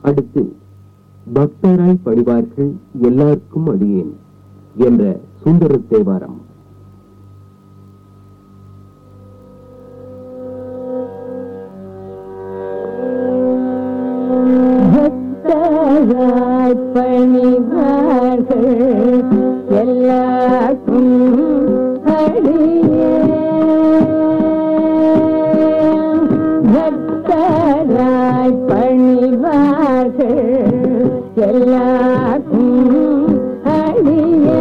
அடுத்து பக்தராய் பணிவார்கள் எல்லாருக்கும் அடியேன் என்ற சுந்தர தேவாரம் பக்தராய் பணிவார்கள் எல்லாருக்கும் அடியே பக்தராய் பணிவார்கள் எல்லாருக்கும் அடியே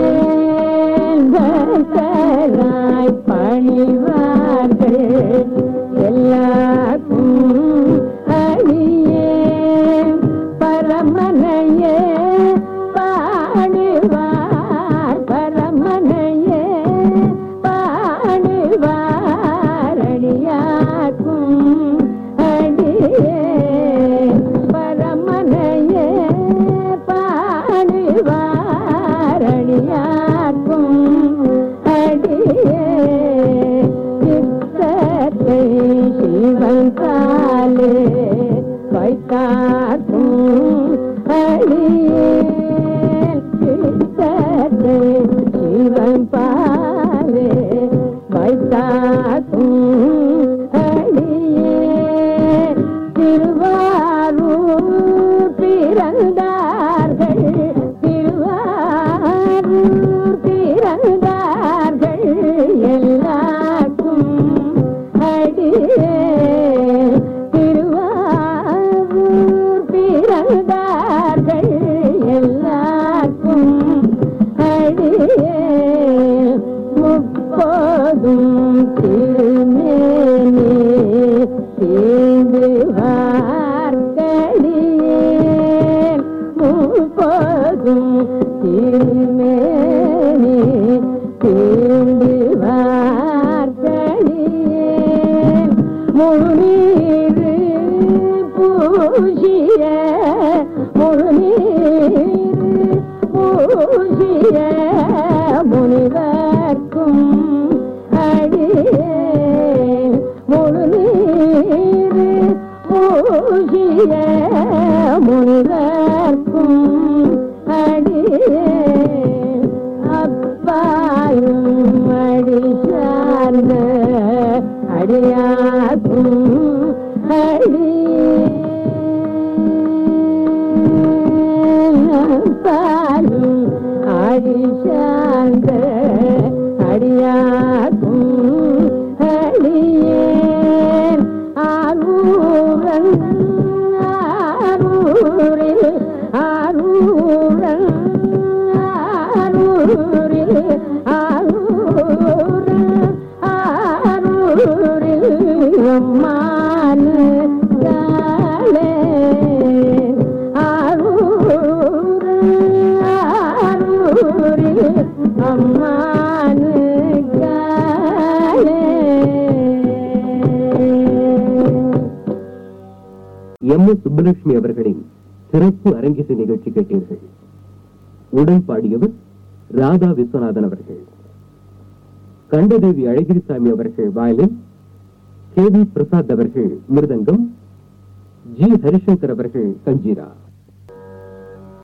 பக்தராய் பணிவார்கள் எல்லாருக்கும் அடியே பரமனையே பாடுவார் பரமனையே பாடுவார் அடியாக்கும் அடியே பரமனையே பாடுவார் அடியாக்கும் அடியே சித்தத்தை சிவன் காலே வைத்தாக்கும் அடியே சித்தத்தை சிவன் பாலே வைத்தாக்கும் அடியே திருவாரூர் பிறந்தார்கள் திருவாரூர் பிறந்தார்கள் எல்லாருக்கும் அடியே திருவாரூர் பிறந்தார்கள் எல்லாருக்கும் அடியே முப்போதும் திருமேனி தீந்து வார்க்கடியே முப்போதும் திருமேனி தீந்து வார்க்கடியே முழுநீர் பூசிய முழுநீர் பூசிய முனிவர்க்கும் அடியே முழுநீர் பூசிய முனிவர்க்கும் அடியே அப்பாயும் அடி சார்ந்த அடியாக்கும் அடியாரும் அடி சார்ந்த அடியாக்கும் அடியேன் ஆரூரன் ஆரூரில் ஆரூரன் ஆரூரில் ஆரூரன் ஆரூரில் அம்மானு காலே ஆரூரன் ஆரூரில் அம்மானு காலே எம் எஸ் சுப்புலட்சுமி அவர்களின் சிறப்பு அரங்கிசை நிகழ்ச்சி கேட்டீர்கள் உடன் பாடியவர் ராதா விஸ்வநாதன் அவர்கள் கண்டதேவி அழகிரிசாமி அவர்கள் வயலின் கே வி பிரசாத் அவர்கள் மிருதங்கம் ஜி ஹரிசங்கர் அவர்கள் கஞ்சீரா